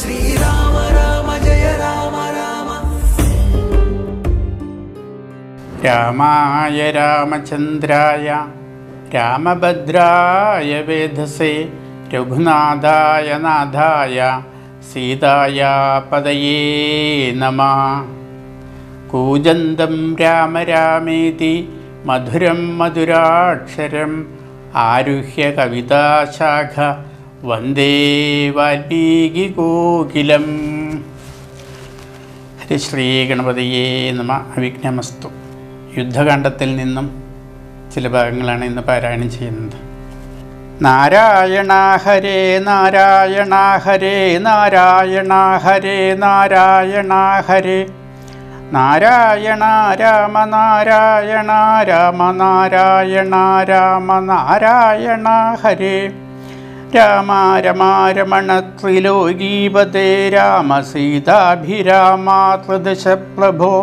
ശ്രീരാമ രാമ ജയ രാമ രാമ രാമായ രാമചന്ദ്രായ രാമഭദ്രായ വേധസേ രഘുനാഥായ നാഥായ സീതായ പതയേ നമ കൂജന്തം രാമ രാമേതി മധുരം മധുരാക്ഷരം ആരുഹ്യ കവിതാശാഖ വന്ദേ വാൽമീകി കോകിലം ഹരിശ്രീ ഗണപതിയേ നമ അവിഘ്നമസ്തു യുദ്ധകാണ്ഡത്തിൽ നിന്നും ചില ഭാഗങ്ങളാണ് ഇന്ന് പാരായണം ചെയ്യുന്നത് നാരായണ ഹരേ നാരായണ ഹരേ നാരായണ ഹരേ നാരായണ ഹരേ നാരായണ രാമ നാരായണ രാമ നാരായണ രാമ നാരായണ ഹരേ രാമ രമ രമണ ത്രിലോകീപതേ രാമ സീതാഭിരാമ ത്രിദശ പ്രഭോ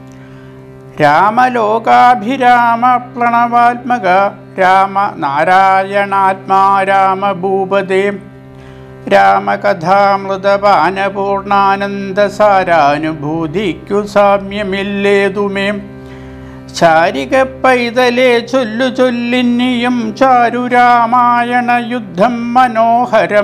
രാമലോകാഭിരാമ പ്രണവാത്മക രാമ നാരായണാത്മാ രാമഭൂപദേ രാമകഥാമൃതപാനപൂർണാനന്ദസാരാനുഭൂതിക്കു സാമ്യമില്ലേതുമേ ചാരിക പൈതലേ ചൊല്ലു ചൊല്ലിന്നിയും ചാരുരാമായണ യുദ്ധം മനോഹരം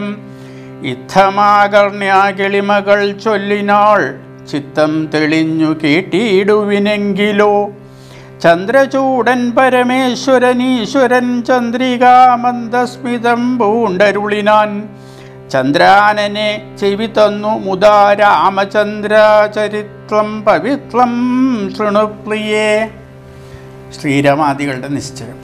ഇത്തമാകർണ്യാകിളിമകൾ ചൊല്ലിനാൾ ചിത്തം തെളിഞ്ഞു കേട്ടിടുവിനെങ്കിലോ ചന്ദ്രചൂടൻ പരമേശ്വരനീശ്വരൻ ചന്ദ്രികാമന്ദസ്മിതം പൂണ്ടരുളിനാൻ ചന്ദ്രാനനെ ചെവി തന്നു മുതാ രാമചന്ദ്രചരിത്രം പവിത്രം ശൃണുപ്രിയേ ശ്രീരാമാദികളുടെ നിശ്ചയം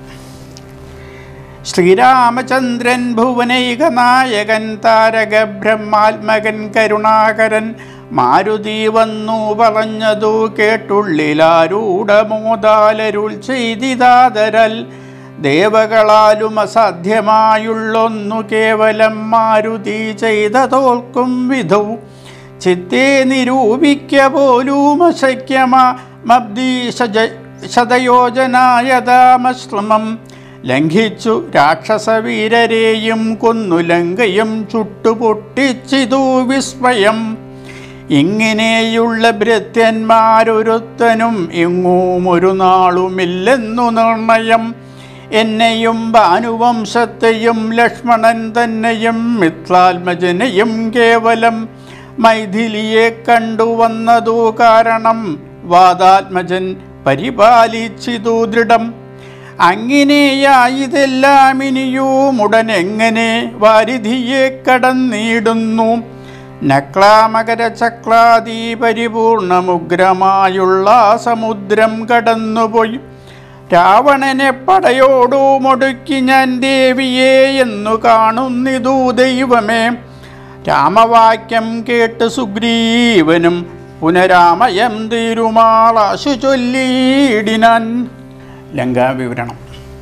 ശ്രീരാമചന്ദ്രൻ ഭുവനൈക നായകൻ താരക ബ്രഹ്മാത്മകൻ കരുണാകരൻ മാരുതി വന്നു പറഞ്ഞതു കേട്ടുള്ളിലാരൂഢമോദാലരുൾ ചെയ്തിതാതരൽ ദേവകളാലും അസാധ്യമായുള്ളൊന്നു കേവലം മാരുതി ചെയ്ത തോൽക്കും വിധൗ ചിത്തെ നിരൂപിക്ക പോലും അശക്യമാ മബ്ദി ശജ ശതയോജനായതാമശ്രമം ലംഘിച്ചു രാക്ഷസവീരരെയും കൊന്നു ലങ്കയും ചുട്ടുപൊട്ടിച്ചിതു വിസ്മയം ഇങ്ങനെയുള്ള ഭൃത്യന്മാരൊരുത്തനും എങ്ങും ഒരു നാളുമില്ലെന്നു നിർണയം എന്നെയും ഭാനുവംശത്തെയും ലക്ഷ്മണൻ തന്നെയും മിത്രാത്മജനെയും കേവലം മൈഥിലിയെ കണ്ടുവന്നതു കാരണം വാദാത്മജൻ പരിപാലിച്ചിതു ദൃഢം അങ്ങനെയായതെല്ലാം ഇനിയും ഉടനെങ്ങനെ വാരിധിയെ കടന്നിടുന്നു നക്ലാമകര ചക്രാദി പരിപൂർണമുഗ്രമായുള്ള സമുദ്രം കടന്നുപോയി രാവണനെ പടയോടു മുടുക്കി ഞാൻ ദേവിയെ എന്നു കാണുന്നിതു ദൈവമേ രാമവാക്യം കേട്ട് സുഗ്രീവനും പുനരാമയം തിരുമാളാശു ചൊല്ലിയിടിനാൻ ലങ്കാവിവരണം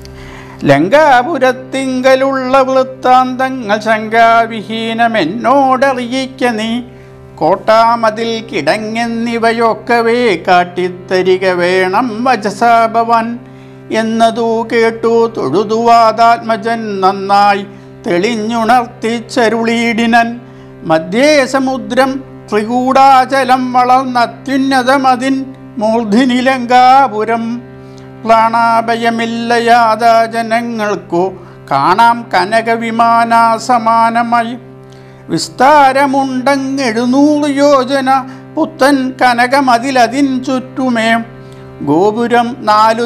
ലങ്കാപുരത്തിങ്കലുള്ള വൃത്താന്തങ്ങൾ ശങ്കാവിഹീനമെന്നോടറിയിക്ക നീ കോട്ടാമതിൽ കിടങ്ങെന്നിവയൊക്കവേ കാട്ടിത്തരിക വേണം വജസാഭവൻ എന്നതു കേട്ടു തൊഴുതുവാദാത്മജൻ നന്നായി തെളിഞ്ഞുണർത്തിച്ചരുളീടിനൻ മധ്യേ സമുദ്രം ത്രികൂടാചലം വളർന്നത്യുന്നതമതിൻ മൂർധിനിലങ്കാപുരം പ്രാണാഭയമില്ലയാത ജനങ്ങൾക്കു കാണാം കനകവിമാന സമാനമായി വിസ്താരമുണ്ടെങ്ങെഴുന്നൂറ് യോജന പുത്തൻ കനകമതിലതിൻ ചുറ്റുമേ ഗോപുരം നാലു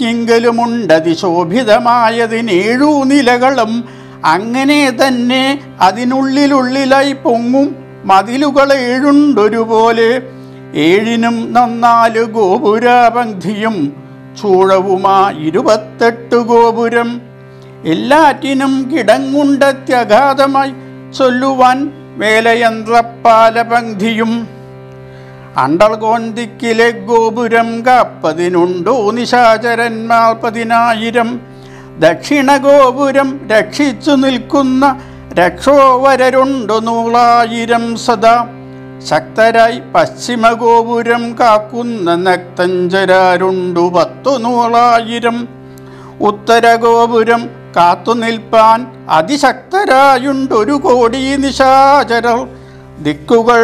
ദിക്കിങ്കലുമുണ്ടതിശോഭിതമായതിനേഴു നിലകളും അങ്ങനെ തന്നെ അതിനുള്ളിലുള്ളിലായി പൊങ്ങും മതിലുകൾ ഏഴുണ്ടൊരുപോലെ ഏഴിനും നന്നാല് ഗോപുരപങ്ക്തിയും ചൂഴവുമാ ഇരുപത്തെട്ട് ഗോപുരം എല്ലാറ്റിനും കിടങ്ങുണ്ടത്യഗാധമായി ചൊല്ലുവാൻ വേലയന്ത്രപ്പാലപങ്ക്തിയും അണ്ടൽകോന്തിക്കിലെ ഗോപുരം കാപ്പതിനുണ്ടോ നിശാചരന്മാർ പതിനായിരം ദക്ഷിണ ഗോപുരം രക്ഷിച്ചു നിൽക്കുന്ന രക്ഷോവരരുണ്ടു നൂറായിരം സദാ ശക്തരായി പശ്ചിമ ഗോപുരം കാക്കുന്ന നക്തഞ്ചരാരുണ്ടു പത്തു നൂറായിരം ഉത്തര ഗോപുരം കാത്തു നിൽപ്പാൻ അതിശക്തരായുണ്ടൊരു കോടി നിശാചരർ ദിക്കുകൾ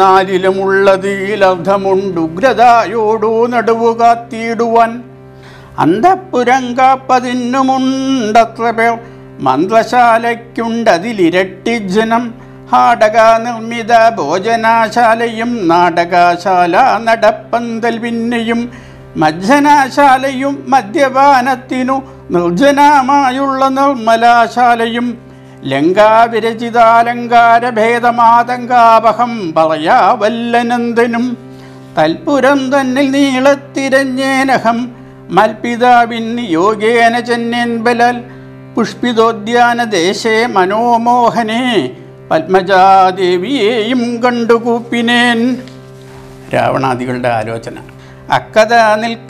നാലിലുമുള്ളതിലർദ്ധമുണ്ടുഗ്രതയോടു നടുവു കാത്തിടുവാൻ അന്തപ്പുരം കാപ്പതിന്നുമുണ്ടത്ര പേർ മന്ത്രശാലയ്ക്കുണ്ടതിലിരട്ടി ജനം ഹാടക നിർമ്മിത ഭോജനാശാലയും നാടകശാല നടപ്പന്തൽ പിന്നെയും മജ്ജനാശാലയും മദ്യപാനത്തിനു നിർജ്ജനമായുള്ള നിർമ്മലാശാലയും ലങ്കാവിരചിതാലങ്കാര ഭേദമാതങ്കാവഹം പറയാ വല്ലനന്ദനും തൽപുരം തന്നിൽ നീളത്തിരഞ്ഞേനഹം മൽപിതാവിൻ യോഗേന ജന്യൻ ബലാൽ പുഷ്പിതോദ്യാന ദേശേ മനോമോഹനെ പത്മജാദേവിയെയും കണ്ടുകൂപ്പിനേൻ രാവണാദികളുടെ ആലോചന അക്കഥ നിൽക്ക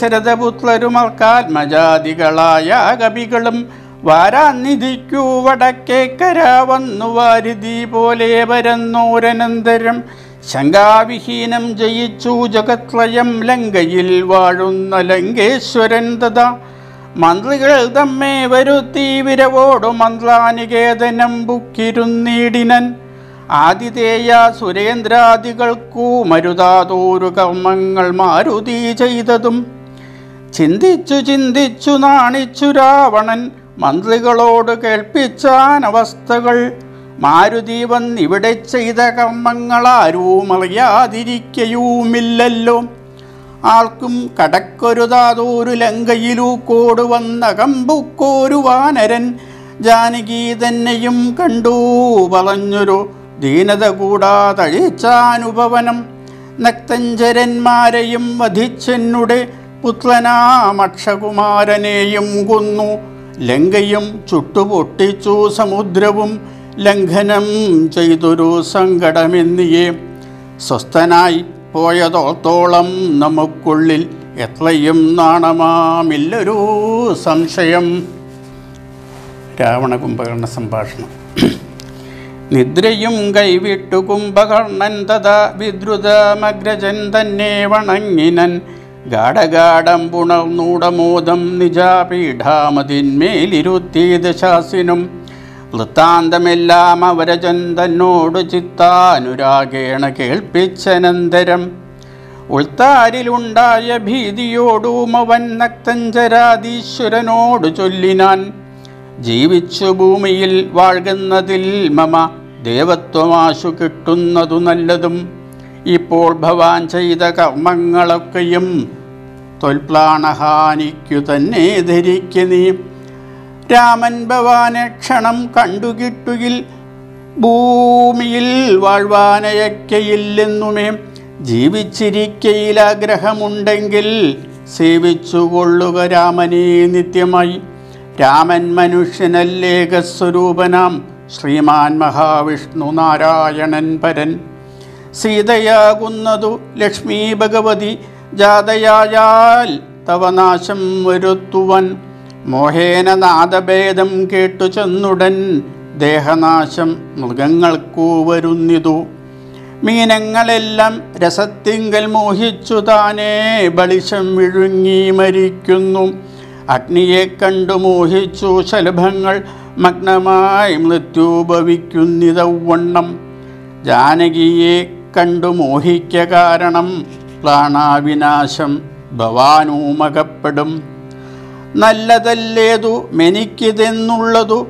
ദശരഥപുത്രരുമർക്കാത്മജാതികളായ കവികളും വാരാനിധിക്കു വടക്കേക്കര വന്നു വാരിധി പോലെ പരന്നോരനന്തരം ശങ്കാവിഹീനം ജയിച്ചു ജഗത്രയം ലങ്കയിൽ വാഴുന്ന ലങ്കേശ്വരൻ തഥാ മന്ത്രികൾ തമ്മെ വരുത്തി വിരവോടു മന്ത്രാനികേതനം ബുക്കിരുന്നീടിനൻ ആതിഥേയ സുരേന്ദ്രാദികൾക്കു മരുതാതോരു കർമ്മങ്ങൾ മാരുതി ചെയ്തതും ചിന്തിച്ചു ചിന്തിച്ചു നാണിച്ചു രാവണൻ മന്ത്രികളോട് കേൾപ്പിച്ചാൻ അവസ്ഥകൾ മാരുതി വന്നിവിടെ ചെയ്ത കർമ്മങ്ങളാരും അറിയാതിരിക്കയുമില്ലല്ലോ ആൾക്കും കടക്കൊരുതാതോരു ലങ്കയിലു കോട് വന്ന കമ്പുക്കോരു വാനരൻ ജാനകി തന്നെയും കണ്ടു പറഞ്ഞൊരു ദീനത കൂടാതഴിച്ചാനുപവനം നക്തഞ്ചരന്മാരെയും വധിച്ചെന്നുടെ പുത്രനാമക്ഷകുമാരനെയും കൊന്നു ലങ്കയും ചുട്ടുപൊട്ടിച്ചു സമുദ്രവും ലംഘനം ചെയ്തൊരു സങ്കടമെന്നിയേ സ്വസ്ഥനായി പോയതോത്തോളം നമുക്കുള്ളിൽ എത്രയും നാണമാമില്ലൊരു സംശയം രാവണ കുംഭകർണ സംഭാഷണം നിദ്രയും കൈവിട്ടു കുംഭകർണൻ തഥാ വിദ്രുതമഗ്രജൻ തന്നെ വണങ്ങിനൻ ഗാഠഗാഠം പുണർന്നൂടമോദം നിജാപീഠാമതിന്മേലിരുത്തിയത് ശാസിനും വൃത്താന്തമെല്ലാം അവരജൻ തന്നോട് ചിത്താനുരാഗേണ കേൾപ്പിച്ചനന്തരം ഉൾത്താരിലുണ്ടായ ഭീതിയോടും അവൻ നക്തഞ്ചരാധീശ്വരനോട് ചൊല്ലിനാൻ ജീവിച്ചു ഭൂമിയിൽ വാഴുന്നതിൽ മമ ദേവത്വമാശു കിട്ടുന്നതു നല്ലതും ഇപ്പോൾ ഭവാൻ ചെയ്ത കർമ്മങ്ങളൊക്കെയും തൊൽപ്ലാണഹാനിക്കു തന്നെ ധരിക്ക നീ രാമൻ ഭവാനെ ക്ഷണം കണ്ടുകിട്ടുകിൽ ഭൂമിയിൽ വാഴ്വാനയക്കയില്ലെന്നുമേ ജീവിച്ചിരിക്കയിൽ ആഗ്രഹമുണ്ടെങ്കിൽ സേവിച്ചുകൊള്ളുക രാമനെ നിത്യമായി രാമൻ മനുഷ്യനല്ലേക സ്വരൂപനാം ശ്രീമാൻ മഹാവിഷ്ണു നാരായണൻ പരൻ സീതയാകുന്നതു ലക്ഷ്മി ഭഗവതി ജാതയായാൽ തവ നാശം വരുത്തുവൻ മോഹേന നാദഭേദം കേട്ടു ചെന്നുടൻ ദേഹനാശം മൃഗങ്ങൾക്കു വരുന്നിതു മീനങ്ങളെല്ലാം രസത്തിങ്കൽ മോഹിച്ചു താനേ ബളിശം വിഴുങ്ങി മരിക്കുന്നു അഗ്നിയെ കണ്ടു മോഹിച്ചു ശലഭങ്ങൾ മഗ്നമായി മൃത്യു ഭവിക്കുന്നിതവണ്ണം ജാനകിയെ കണ്ടു മോഹിക്ക കാരണം പ്രാണാവിനാശം ഭവാനുമകപ്പെടും നല്ലതല്ലേതു മെനിക്കിതെന്നുള്ളതു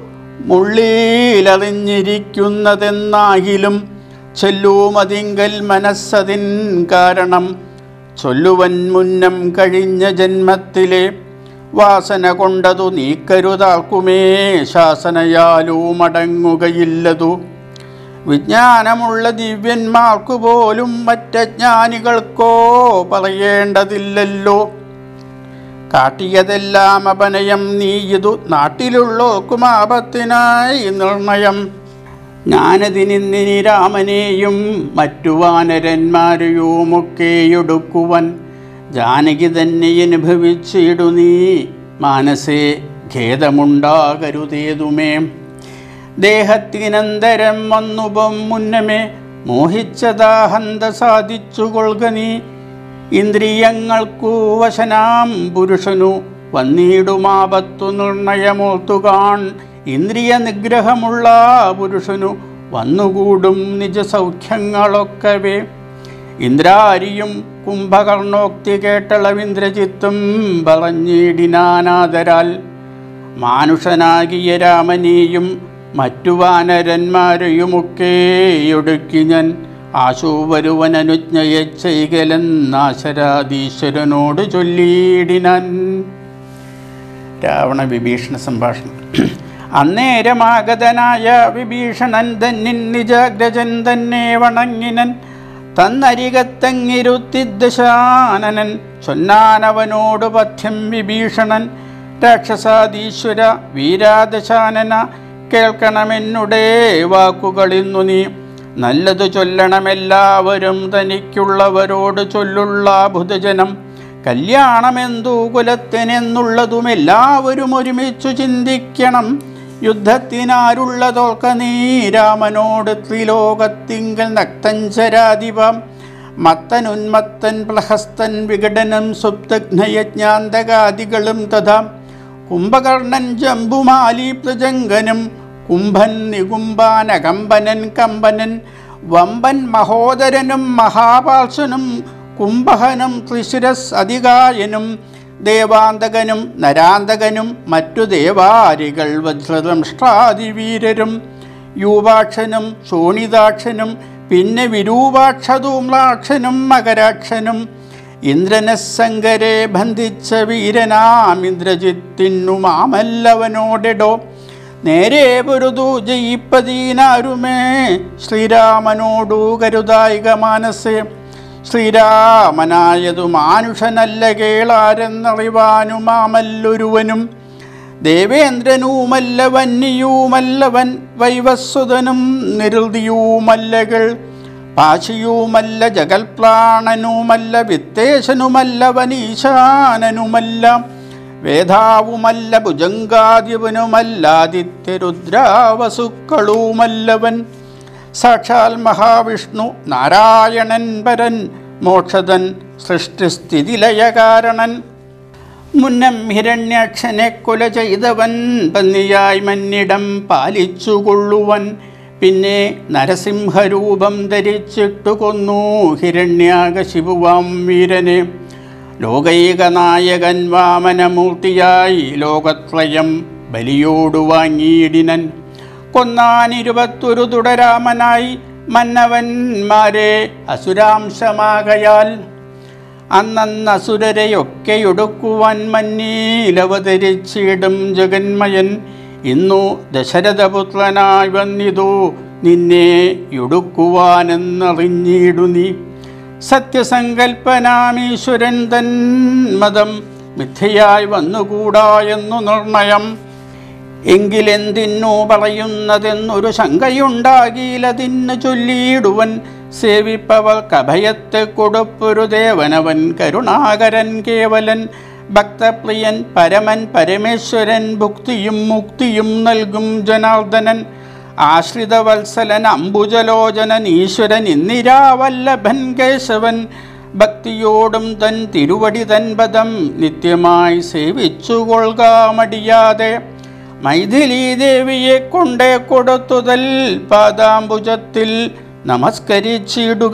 മുള്ളിലറിഞ്ഞിരിക്കുന്നതെന്നാകിലും ചൊല്ലുമതിങ്കൽ മനസ്സതിൻ കാരണം ചൊല്ലുവൻ മുന്നം കഴിഞ്ഞ ജന്മത്തിലെ വാസന കൊണ്ടതു നീക്കരുതാർക്കുമേ ശാസനയാലും അടങ്ങുകയില്ലതു വിജ്ഞാനമുള്ള ദിവ്യന്മാർക്കു പോലും മറ്റജ്ഞാനികൾക്കോ പറയേണ്ടതില്ലല്ലോ കാട്ടിയതെല്ലാം അപനയം നീയിതു നാട്ടിലുള്ളോർക്കും ആപത്തിനായി നിർണയം ഞാനതിനിന്നിനി രാമനെയും മറ്റു വാനരന്മാരെയുമൊക്കെയൊടുക്കുവൻ ജാനകി തന്നെ അനുഭവിച്ചിടു നീ മാനസേ ഖേദമുണ്ടാകരുതേതുമേ ദേഹത്തിനന്തരം വന്നുപം മുന്നമേ മോഹിച്ചതാഹന്ത സാധിച്ചുകൊള്ളുക നീ ഇന്ദ്രിയങ്ങൾക്കു വശനാം പുരുഷനു വന്നിടുമാപത്തു നിർണയമോർത്തുകാൺ ഇന്ദ്രിയ നിഗ്രഹമുള്ള പുരുഷനു വന്നുകൂടും നിജസൗഖ്യങ്ങളൊക്കവേ ഇന്ദ്രാരിയും കുംഭകർണോക്തി കേട്ടളവിന്ദ്രജിത്തും പറഞ്ഞിടിനാനാദരാൽ മാനുഷനാകിയ രാമനെയും മറ്റു വാനരന്മാരെയുമൊക്കെയൊടുക്കി ഞാൻ ആശു വരുവനനുജ്ഞയെ ചെയ്കലെന്നാശരാധീശ്വരനോട് ചൊല്ലിയിടിനാൻ രാവണ വിഭീഷണ സംഭാഷണം അന്നേരമാഗതനായ വിഭീഷണൻ തന്നിൻ നിജാഗ്രജൻ തന്നെ വണങ്ങിനൻ തന്നരികത്തങ്ങിരുത്തിദശാനനൻ ചൊന്നാനവനോട് പഥ്യം വിഭീഷണൻ രാക്ഷസാധീശ്വര വീരാദശാനന കേൾക്കണമെന്നുടേ വാക്കുകളിന്നു നീ നല്ലതു ചൊല്ലണമെല്ലാവരും തനിക്കുള്ളവരോട് ചൊല്ലുള്ള ബുധജനം കല്യാണമെന്തു കുലത്തിനെന്നുള്ളതും എല്ലാവരും ഒരുമിച്ചു ചിന്തിക്കണം യുദ്ധത്തിനാരുള്ള തോൽക്ക നീ രാമനോട് ത്രിലോകത്തിങ്കൽ നക്തഞ്ചരാധിപം മത്തനുന്മത്തൻ പ്ലഹസ്തൻ വിഘടനം സുപ്തഘ്നയജ്ഞാന്തകാദികളും തഥാ കുംഭകർണൻ ജംബുമാലി പ്രജങ്കനും കുംഭൻ നികുംബാനകമ്പനൻ കമ്പനൻ വമ്പൻ മഹോദരനും മഹാപാർശ്വനും കുംഭഹനും ത്രിശിരസ് അധികായനും ദേവാന്തകനും നരാന്തകനും മറ്റു ദേവാരികൾ വജ്രദംഷ്ട്രാതിവീരരും യൂപാക്ഷനും ശോണിതാക്ഷനും പിന്നെ വിരൂപാക്ഷധൂമ്ലാക്ഷനും മകരാക്ഷനും ഇന്ദ്രനെ സങ്കരെ ബന്ധിച്ച വീരനാം ഇന്ദ്രജിത്തിനു മാമല്ലവനോടെടോ നേരെ പൊരുതു ജയിപ്പതീനാരുമേ ശ്രീരാമനോടു കരുതായിക മാനസേ ശ്രീരാമനായതു മാനുഷനല്ല കേളാരെന്നറിവാനുമാമല്ലൊരുവനും ദേവേന്ദ്രനുമല്ല വന്യയുമല്ലവൻ വൈവസ്വതനും നിരുതിയുമല്ലകൾ പാശിയുമല്ല ജഗൽപ്രാണനുമല്ല വിത്തേശനുമല്ല വനീശാനനുമല്ല വേധാവുമല്ല ഭുജങ്കാദിപനുമല്ലാദിത്യരുദ്രാവസുക്കളുമല്ലവൻ സാക്ഷാൽ മഹാവിഷ്ണു നാരായണൻ പരൻ മോക്ഷതൻ സൃഷ്ടിസ്ഥിതിലയകാരണൻ മുന്നം ഹിരണ്യാക്ഷനെ കൊല ചെയ്തവൻ പന്നിയായി മന്നിടം പാലിച്ചുകൊള്ളുവൻ പിന്നെ നരസിംഹരൂപം ധരിച്ചിട്ടു കൊന്നു ഹിരണ്യാകശിപുവാം വീരനെ ലോകൈകനായകൻ വാമനമൂർത്തിയായി ലോകത്രയം ബലിയോടു വാങ്ങിയിടിനൻ കൊന്നാനിരുപത്തൊരു തുടരാമനായി മന്നവന്മാരെ അസുരാംശമാകയാൽ അന്നസുരരെയൊക്കെയൊടുക്കുവാൻ മന്നീലവതരിച്ചിടും ജഗന്മയൻ ഇന്നു ദശരഥപുത്രനായി വന്നിതു നിന്നെ യൊടുക്കുവാനെന്നറിഞ്ഞിടു നീ സത്യസങ്കൽപ്പനാമീശ്വരൻ തൻ മതം മിഥ്യയായി വന്നുകൂടാ എന്നു നിർണയം എങ്കിലെന്തിന്നു പറയുന്നതെന്നൊരു ശങ്കയുണ്ടാകിയിലതിന്നു ചൊല്ലിയിടുവൻ സേവിപ്പവർക്ക് അഭയത്തെ കൊടുപ്പൊരു ദേവനവൻ കരുണാകരൻ കേവലൻ ഭക്തപ്രിയൻ പരമൻ പരമേശ്വരൻ ഭുക്തിയും മുക്തിയും നൽകും ജനാർദ്ദനൻ ആശ്രിതവത്സലൻ അംബുജലോചനൻ ഈശ്വരൻ ഇന്ദിരാവല്ലഭൻ കേശവൻ ഭക്തിയോടും തൻ തിരുവടി തൻ പദം നിത്യമായി സേവിച്ചുകൊള്ളുക മടിയാതെ മൈഥിലി ദേവിയെ കൊണ്ടേ കൊടുത്തുതൽ പാദാംബുജത്തിൽ നമസ്കരിച്ചിടുക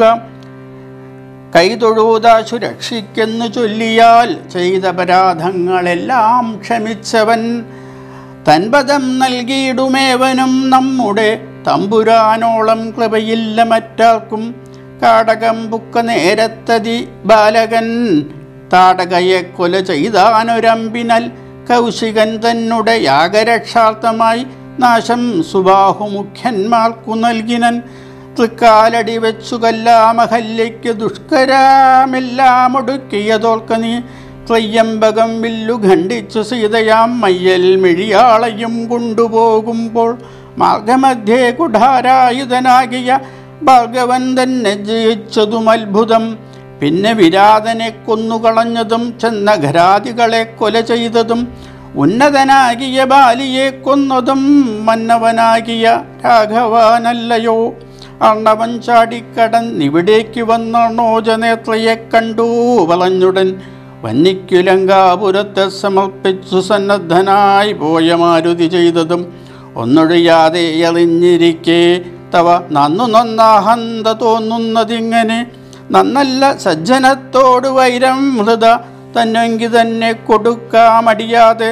കൈതൊഴൂതാശു രക്ഷിക്കെന്നു ചൊല്ലിയാൽ ചെയ്ത അപരാധങ്ങളെല്ലാം ക്ഷമിച്ചവൻ തൻപദം നൽകിയിടുമേവനും നമ്മുടെ തമ്പുരാനോളം കൃപയില്ല മറ്റാർക്കും കാടകം ബുക്ക നേരത്തതി ബാലകൻ താടകയെ കൊല ചെയ്താനൊരമ്പിനൽ കൗശികൻ തന്നെ യാഗരക്ഷാർത്ഥമായി നാശം സുബാഹുമുഖ്യന്മാർക്കു നൽകിനൻ തൃക്കാലടി വെച്ചു കല്ലാമഹല്യയ്ക്ക് ദുഷ്കരാമെല്ലാം ഒടുക്കിയതോർക്ക നീ ത്രയ്യമ്പകം വില്ലു ഖണ്ഡിച്ചു സീതയാം മയ്യൽ മിഴിയാളയും കൊണ്ടുപോകുമ്പോൾ മാർഗമധ്യേ കുഠാരായുധനാകിയ ഭാർഗവൻ തന്നെ ജയിച്ചതും അത്ഭുതം പിന്നെ വിരാതനെ കൊന്നുകളഞ്ഞതും ചെന്ന ഘരാദികളെ കൊല ചെയ്തതും ഉന്നതനാകിയ ബാലിയെ കൊന്നതും മന്നവനാകിയ രാഘവാനല്ലയോ അർണവൻ ചാടിക്കടന്നിവിടേക്ക് വന്നോജനേത്രയെ കണ്ടു വളഞ്ഞുടൻ വന്നിക്കുലങ്കാപുരത്തെ സമർപ്പിച്ചു സന്നദ്ധനായി പോയ മാരുതി ചെയ്തതും ഒന്നൊഴിയാതെ എറിഞ്ഞിരിക്കെ തവ നന്നു നന്നാഹന്ത തോന്നുന്നതിങ്ങനെ നന്നല്ല സജ്ജനത്തോട് വൈരം മൃത തന്നെങ്കി തന്നെ കൊടുക്കാമടിയാതെ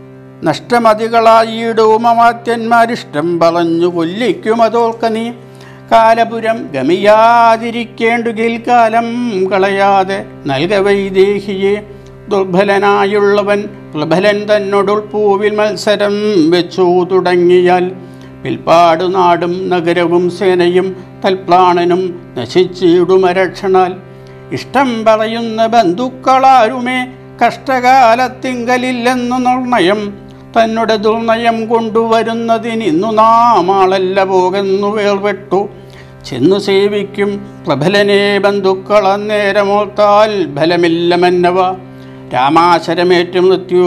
നഷ്ടമതികളായിടുമമാത്യന്മാരിഷ്ടം പറഞ്ഞു കൊല്ലിക്കുമതോർക്ക നീ കാലപുരം ഗമിയാതിരിക്കേണ്ടുകിൽ കാലം കളയാതെ നൽക വൈദേഹിയെ ദുർബലനായുള്ളവൻ പ്രബലൻ തന്നോടുൾ പൂവിൽ മത്സരം വെച്ചു തുടങ്ങിയാൽ പിൽപ്പാട് നാടും നഗരവും സേനയും തൽപ്രാണനും നശിച്ചിടുമരക്ഷണാൽ ഇഷ്ടം പറയുന്ന ബന്ധുക്കളാരുമേ കഷ്ടകാലത്തിങ്കലില്ലെന്നു നിർണയം തന്നുടെ ദുർനയം കൊണ്ടുവരുന്നതിനിന്നു നാമാളല്ല പോകുന്നു വേർപെട്ടു ചെന്നു സേവിക്കും പ്രബലനെ ബന്ധുക്കളന്നേരമോർത്താൽ ഫലമില്ല മന്നവ രാമാശരമേറ്റു മൃത്യു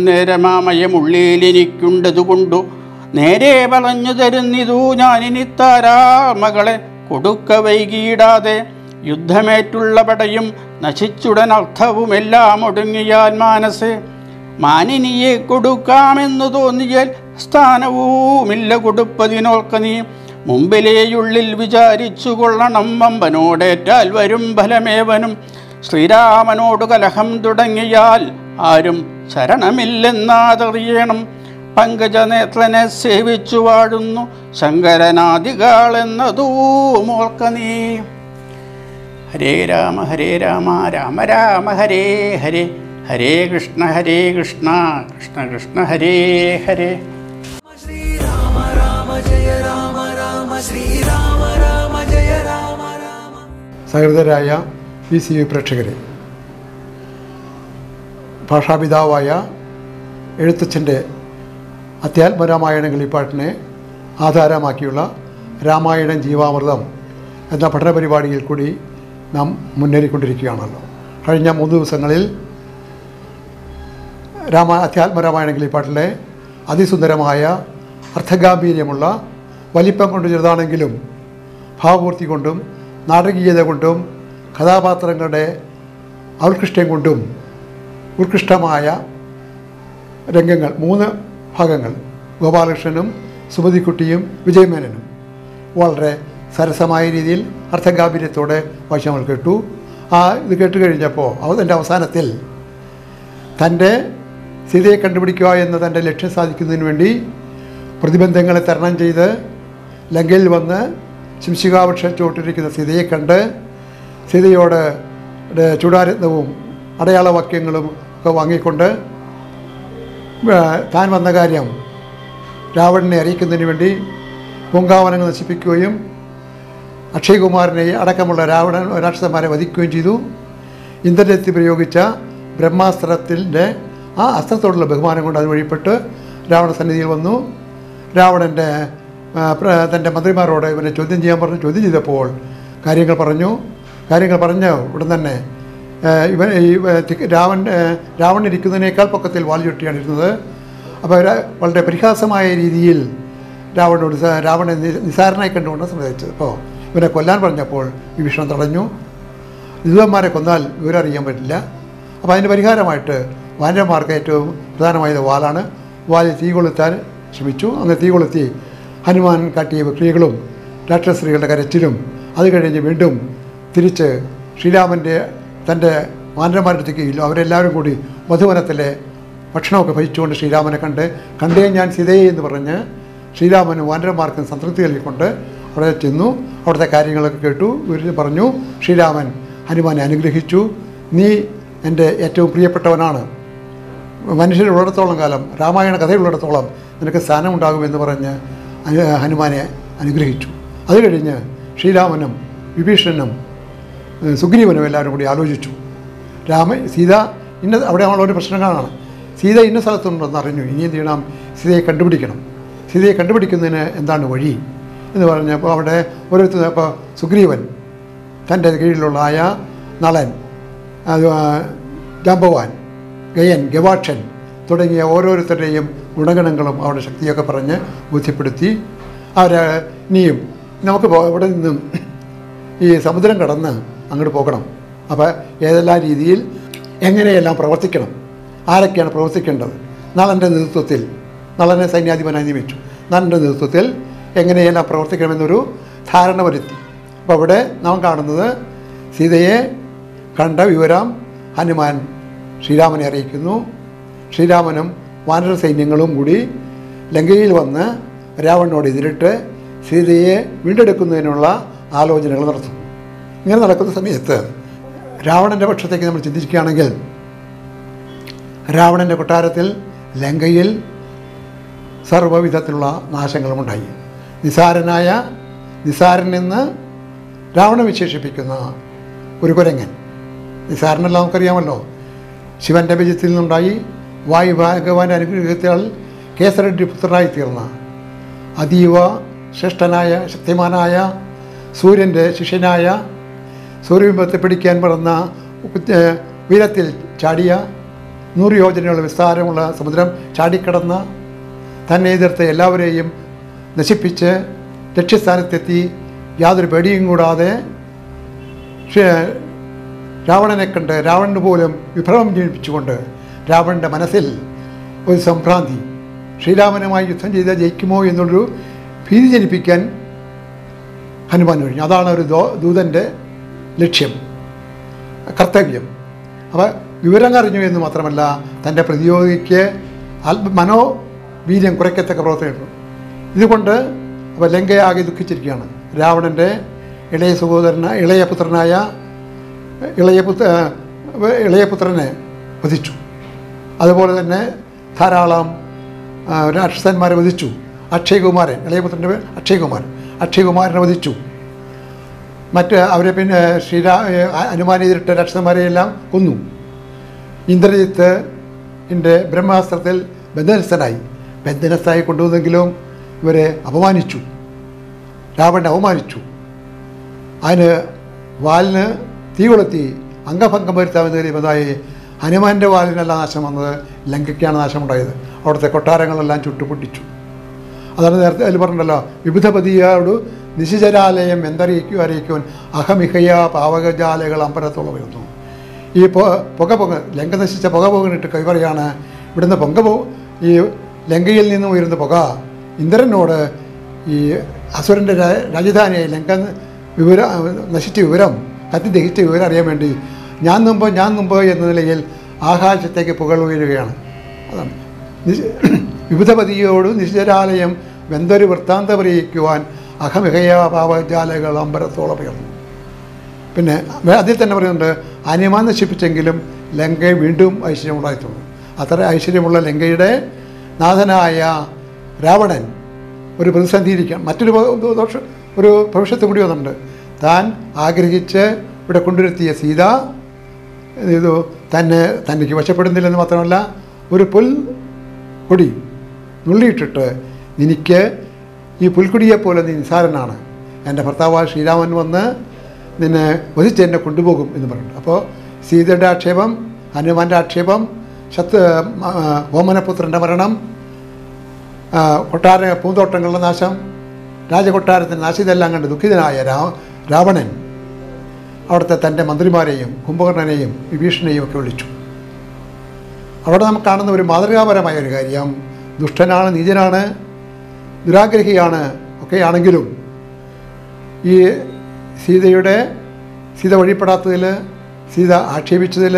വരുന്നേരമാമയമുള്ളിലെനിക്കുണ്ടതുകൊണ്ടു നേരെ പറഞ്ഞു തരുന്നിതു ഞാനിനി താരാമകളെ കൊടുക്ക വൈകിയിടാതെ യുദ്ധമേറ്റുള്ള പടയും നശിച്ചുടൻ അർത്ഥവുമെല്ലാം ഒടുങ്ങിയാൽ മാനസേ മാനിനിയെ കൊടുക്കാമെന്നു തോന്നിയാൽ സ്ഥാനവുമില്ല കൊടുപ്പതിനോർക്ക നീ മുമ്പിലേയുള്ളിൽ വിചാരിച്ചു കൊള്ളണം വമ്പനോടേറ്റാൽ വരും ഫലമേവനും ശ്രീരാമനോട് കലഹം തുടങ്ങിയാൽ ആരും ശരണമില്ലെന്നാതറിയണം പങ്കജനേത്രനെ സേവിച്ചു വാഴുന്നു ശങ്കരനാദികാളെന്നതൂ മോർക്ക നീ ഹരേ രാമ ഹരേ രാമ രാമ രാമ ഹരേ ഹരേ ഹരേ കൃഷ്ണ ഹരേ കൃഷ്ണ കൃഷ്ണ കൃഷ്ണ ഹരേ ഹരേ ശ്രീരാമ രാമ ജയ രാമ രാമ ശ്രീരാമ രാമ ജയ രാമ രാമ സഹൃദരായ പി സി വി പ്രേക്ഷകരെ ഭാഷാപിതാവായ എഴുത്തച്ഛൻ്റെ അധ്യാത്മരാമായണ കളിപ്പാട്ടിനെ ആധാരമാക്കിയുള്ള രാമായണം ജീവാമൃതം എന്ന പഠന പരിപാടിയിൽ കൂടി നാം മുന്നേറിക്കൊണ്ടിരിക്കുകയാണല്ലോ കഴിഞ്ഞ മൂന്ന് ദിവസങ്ങളിൽ രാമ അധ്യാത്മരാമായണ കളിപ്പാട്ടിലെ അതിസുന്ദരമായ അർത്ഥഗാംഭീര്യമുള്ള വലിപ്പം കൊണ്ട് ചെറുതാണെങ്കിലും ഭാവപൂർത്തി കൊണ്ടും നാടകീയത കൊണ്ടും കഥാപാത്രങ്ങളുടെ ഔത്കൃഷ്ടം കൊണ്ടും ഉത്കൃഷ്ടമായ രംഗങ്ങൾ മൂന്ന് ഭാഗങ്ങൾ ഗോപാലകൃഷ്ണനും സുമതിക്കുട്ടിയും വിജയമേനനും വളരെ സരസമായ രീതിയിൽ അർത്ഥഗാംഭീര്യത്തോടെ വായിച്ചവൾ കേട്ടു ആ ഇത് കേട്ട് കഴിഞ്ഞപ്പോൾ അതിൻ്റെ അവസാനത്തിൽ തൻ്റെ സീതയെ കണ്ടുപിടിക്കുക എന്ന തൻ്റെ ലക്ഷ്യം സാധിക്കുന്നതിന് വേണ്ടി പ്രതിബന്ധങ്ങളെ തരണം ചെയ്ത് ലങ്കയിൽ വന്ന് ശിംശികാവൃക്ഷം ചോട്ടിരിക്കുന്ന സീതയെ കണ്ട് സീതയോട് ടെ ചൂടാരത്നവും അടയാളവാക്യങ്ങളും ഒക്കെ വാങ്ങിക്കൊണ്ട് ആ, താൻ വന്ന കാര്യം രാവണനെ അറിയിക്കുന്നതിന് വേണ്ടി പൂങ്കാവനങ്ങൾ നശിപ്പിക്കുകയും അക്ഷയകുമാരനെ അടക്കമുള്ള രാവണൻ രാക്ഷസന്മാരെ വധിക്കുകയും ചെയ്തു ഇന്ദ്രനെത്തി പ്രയോഗിച്ച ബ്രഹ്മാസ്ത്രത്തിൻ്റെ ആ അസ്ത്രത്തോടുള്ള ബഹുമാനം കൊണ്ട് അത് വഴിപ്പെട്ട് രാവണ സന്നിധിയിൽ വന്നു രാവണൻ്റെ ആ, പ്ര- തൻ്റെ മന്ത്രിമാരോട് ഇവനെ ചോദ്യം ചെയ്യാൻ പറഞ്ഞു ചോദ്യം ചെയ്തപ്പോൾ കാര്യങ്ങൾ പറഞ്ഞു കാര്യങ്ങൾ പറഞ്ഞ് ഉടൻ തന്നെ ആ, ഇവൻ ഈ ആ, തി- രാവൺ ആ, രാവണൻ ഇരിക്കുന്നതിനേക്കാൾ പൊക്കത്തിൽ വാൽ ചുട്ടിയാണ് ഇരുന്നത് അപ്പോൾ ര- വളരെ പരിഹാസമായ രീതിയിൽ രാവണനോട് സ- രാവണനെ നി- നിസാരനായി കണ്ടുകൊണ്ട് സംസാരിച്ചത് അപ്പോൾ ഇവനെ കൊല്ലാൻ പറഞ്ഞപ്പോൾ വിഭീഷണൻ തടഞ്ഞു ദൂതന്മാരെ കൊന്നാൽ വിവരം അറിയാൻ പറ്റില്ല അപ്പോൾ അതിന് പരിഹാരമായിട്ട് വാനരന്മാർക്ക് ഏറ്റവും പ്രധാനമായത് വാലാണ് വാലിൽ തീ കൊളുത്താൻ ശ്രമിച്ചു അങ്ങനെ തീ കൊളുത്തി ഹനുമാൻ കാട്ടിയ ക്രിയകളും രാക്ഷസ്ത്രീകളുടെ കരച്ചിലും അത് കഴിഞ്ഞ് വീണ്ടും തിരിച്ച് ശ്രീരാമൻ്റെ തൻ്റെ വാനരന്മാരുടെ അടുത്തേക്ക് ഇല്ല അവരെല്ലാവരും കൂടി മധുവനത്തിലെ ഭക്ഷണമൊക്കെ ഭജിച്ചുകൊണ്ട് ശ്രീരാമനെ കണ്ട് കണ്ടേ ഞാൻ സീതയെ എന്ന് പറഞ്ഞ് ശ്രീരാമനും വാനരന്മാർക്കും സംതൃപ്തി നൽകിക്കൊണ്ട് അവിടെ ചെന്നു അവിടുത്തെ കാര്യങ്ങളൊക്കെ കേട്ടു ഇവർ പറഞ്ഞു ശ്രീരാമൻ ഹനുമാനെ അനുഗ്രഹിച്ചു നീ എൻ്റെ ഏറ്റവും പ്രിയപ്പെട്ടവനാണ് മനുഷ്യരുള്ളിടത്തോളം കാലം രാമായണ കഥയുള്ളിടത്തോളം നിനക്ക് സ്ഥാനമുണ്ടാകുമെന്ന് പറഞ്ഞ് അനു- ഹനുമാനെ അനുഗ്രഹിച്ചു അത് കഴിഞ്ഞ് ശ്രീരാമനും വിഭീഷണനും ഏഹ് സുഗ്രീവനും എല്ലാവരും കൂടി ആലോചിച്ചു രാമ സീത ഇന്ന അവിടെയുള്ള ഒരു പ്രശ്നങ്ങളാണ് സീത ഇന്ന സ്ഥലത്തുണ്ടെന്ന് അറിഞ്ഞു ഇനി എന്ത് ചെയ്യണം സീതയെ കണ്ടുപിടിക്കണം സീതയെ കണ്ടുപിടിക്കുന്നതിന് എന്താണ് വഴി എന്ന് പറഞ്ഞപ്പോൾ അവിടെ ഓരോരുത്തർ അപ്പോൾ സുഗ്രീവൻ തൻ്റെ കീഴിലുള്ള ആയ നളൻ അത് ആ, ജാമ്പവാൻ ഗയൻ ഗവാക്ഷൻ തുടങ്ങിയ ഓരോരുത്തരുടെയും ഗുണഗണങ്ങളും അവരുടെ ശക്തിയൊക്കെ പറഞ്ഞ് ബോധ്യപ്പെടുത്തി അവർ ഇനിയും നമുക്ക് പോ- ഇവിടെ നിന്നും ഈ സമുദ്രം കടന്ന് അങ്ങോട്ട് പോകണം അപ്പോൾ ഏതെല്ലാം രീതിയിൽ എങ്ങനെയെല്ലാം പ്രവർത്തിക്കണം ആരൊക്കെയാണ് പ്രവർത്തിക്കേണ്ടത് നളൻ്റെ നേതൃത്വത്തിൽ നളനെ സൈന്യാധിപനായി നിയമിച്ചു നളൻ്റെ നേതൃത്വത്തിൽ എങ്ങനെയെല്ലാം പ്രവർത്തിക്കണമെന്നൊരു ധാരണ വരുത്തി അപ്പോൾ അവിടെ നാം കാണുന്നത് സീതയെ കണ്ട വിവരം ഹനുമാൻ ശ്രീരാമനെ അറിയിക്കുന്നു ശ്രീരാമനും വാനര സൈന്യങ്ങളും കൂടി ലങ്കയിൽ വന്ന് രാവണനോട് എതിരിട്ട് സീതയെ വീണ്ടെടുക്കുന്നതിനുള്ള ആലോചനകൾ നടത്തുന്നു ഇങ്ങനെ നടക്കുന്ന സമയത്ത് രാവണൻ്റെ പക്ഷത്തേക്ക് നമ്മൾ ചിന്തിക്കുകയാണെങ്കിൽ രാവണൻ്റെ കൊട്ടാരത്തിൽ ലങ്കയിൽ സർവ്വവിധത്തിലുള്ള നാശങ്ങളുമുണ്ടായി നിസാരനായ നിസാരൻ എന്ന് രാവണൻ വിശേഷിപ്പിക്കുന്ന ഒരു കുരങ്ങൻ നിസാരനെല്ലാം നമുക്കറിയാമല്ലോ ശിവൻ്റെ ബീജത്തിൽ നിന്നുണ്ടായി വായു ഭഗവാന്റെ അനുഗ്രഹത്താൽ കേസരൻ്റെ പുത്രനായി തീർന്ന അതീവ ശ്രേഷ്ഠനായ ശക്തിമാനായ സൂര്യൻ്റെ ശിഷ്യനായ സൂര്യബിംബത്തെ പിടിക്കാൻ പിറന്ന ഉ- ഉയരത്തിൽ ചാടിയ നൂറ് യോജനയുള്ള വിസ്താരമുള്ള സമുദ്രം ചാടിക്കടന്ന തന്നെ എതിർത്ത് എല്ലാവരെയും നശിപ്പിച്ച് ലക്ഷ്യസ്ഥാനത്തെത്തി യാതൊരു പേടിയും കൂടാതെ ഷേ- രാവണനെ കണ്ട് രാവണന് പോലും വിഭ്രമം ജനിപ്പിച്ചുകൊണ്ട് രാവണൻ്റെ മനസ്സിൽ ഒരു സംഭ്രാന്തി ശ്രീരാമനുമായി യുദ്ധം ചെയ്താൽ ജയിക്കുമോ എന്നുള്ളൊരു ഭീതി ജനിപ്പിക്കാൻ ഹനുമാൻ കഴിഞ്ഞു അതാണ് ഒരു ദോ- ദൂതൻ്റെ ലക്ഷ്യം കർത്തവ്യം അപ്പോൾ വിവരം അറിഞ്ഞു എന്ന് മാത്രമല്ല തൻ്റെ പ്രതിയോഗിക്ക് അല്പ മനോവീര്യം കുറയ്ക്കത്തക്ക പ്രവർത്തനമുണ്ട് ഇതുകൊണ്ട് അപ്പോൾ ലങ്കയാകെ ദുഃഖിച്ചിരിക്കുകയാണ് രാവണൻ്റെ ഇളയ സഹോദരന ഇളയ പുത്രനായ ഇളയ പുത്ര ഇളയ പുത്രനെ വധിച്ചു അതുപോലെ തന്നെ ധാരാളം ആ, രാക്ഷസന്മാരെ വധിച്ചു അക്ഷയകുമാരൻ ഇളയപുത്രൻ്റെ പേര് അക്ഷയകുമാരൻ അക്ഷയകുമാരനെ വധിച്ചു മറ്റ് അവരെ പിന്നെ ശ്രീരാ അനുമാനെതിരിട്ട രാക്ഷസന്മാരെയെല്ലാം കൊന്നു ഇന്ദ്രജിത്ത് ൻ്റെ ബ്രഹ്മാസ്ത്രത്തിൽ ബന്ധനസ്ഥനായി ബന്ധനസ്ഥായി കൊണ്ടുവന്നെങ്കിലും ഇവരെ അപമാനിച്ചു രാവണനെ അവമാനിച്ചു അതിന് വാലിന് തീ കൊളുത്തി അംഗഭംഗം വരുത്താമെന്ന് കരുതിയതായി ഹനുമാൻ്റെ വാലിനല്ല നാശം വന്നത് ലങ്കയ്ക്കാണ് നാശമുണ്ടായത് അവിടുത്തെ കൊട്ടാരങ്ങളെല്ലാം ചുട്ടുപൊട്ടിച്ചു അതാണ് നേരത്തെ അതിൽ പറഞ്ഞല്ലോ വിബുധപതിയോട് നിശിചരാലയം എന്തറിയിക്കൂ അറിയിക്കുവാൻ അഹമിഹയ പാവകജാലകൾ അമ്പരത്തോളം വരുന്നു ഈ പൊ പുക പൊക ലങ്ക നശിച്ച പുക പൊകനിട്ട് കൈവറിയാണ് ഇവിടുന്ന് പൊങ്ക പോ ഈ ലങ്കയിൽ നിന്ന് ഉയരുന്ന പുക ഇന്ദ്രനോട് ഈ അസുരൻ്റെ രാ- രാജധാനിയായി ലങ്ക വിവര നശിച്ച വിവരം കത്തി ദഹിച്ച വിവരം അറിയാൻ വേണ്ടി ഞാൻ മുമ്പ് ഞാൻ മുമ്പ് എന്ന നിലയിൽ ആകാശത്തേക്ക് പുകൾ ഉയരുകയാണ് അതാണ് നിശ- വിബുധപതിയോട് നിശ്ചരാലയം വെന്തൊരു വൃത്താന്തം അറിയിക്കുവാൻ അഹമിഹയ പാവജാലകൾ അമ്പരത്തോളം ഉയർന്നു പിന്നെ വേ- അതിൽ തന്നെ പറയുന്നുണ്ട് അനിമ നശിപ്പിച്ചെങ്കിലും ലങ്ക വീണ്ടും ഐശ്വര്യമുണ്ടായിത്തുള്ളൂ അത്ര ഐശ്വര്യമുള്ള ലങ്കയുടെ നാഥനായ രാവണൻ ഒരു പ്രതിസന്ധിയിരിക്കാം മറ്റൊരു ഭ- ദോ- ദോഷ ഒരു ഭവിഷ്യത്ത് കൂടി വന്നിട്ടുണ്ട് താൻ ആഗ്രഹിച്ച് ഇവിടെ കൊണ്ടുവരുത്തിയ സീത ഇത് തന്നെ തനിക്ക് വശപ്പെടുന്നില്ലെന്ന് മാത്രമല്ല ഒരു പുൽ കൊടി നുള്ളിയിട്ടിട്ട് നിനക്ക് ഈ പുൽക്കൊടിയെപ്പോലെ നീ നിസാരനാണ് എൻ്റെ ഭർത്താവ് ശ്രീരാമൻ വന്ന് നിന്നെ വധിച്ച് എന്നെ കൊണ്ടുപോകും എന്ന് പറഞ്ഞു അപ്പോൾ സീതയുടെ ആക്ഷേപം ഹനുമാൻ്റെ ആക്ഷേപം ശത്ത് ഓമനപുത്രൻ്റെ മരണം ആ, കൊട്ടാര പൂന്തോട്ടങ്ങളുടെ നാശം രാജകൊട്ടാരത്തിൻ്റെ നാശം ഇതെല്ലാം കണ്ട് ദുഃഖിതനായ രാ രാവണൻ അവിടുത്തെ തൻ്റെ മന്ത്രിമാരെയും കുംഭകർണനെയും വിഭീഷണനെയും ഒക്കെ വിളിച്ചു അവിടെ നമുക്ക് കാണുന്ന ഒരു മാതൃകാപരമായ ഒരു കാര്യം ദുഷ്ടനാണ് നീചനാണ് ദുരാഗ്രഹിയാണ് ഒക്കെയാണെങ്കിലും ഈ സീതയുടെ സീത വഴിപ്പെടാത്തതിൽ സീത ആക്ഷേപിച്ചതിൽ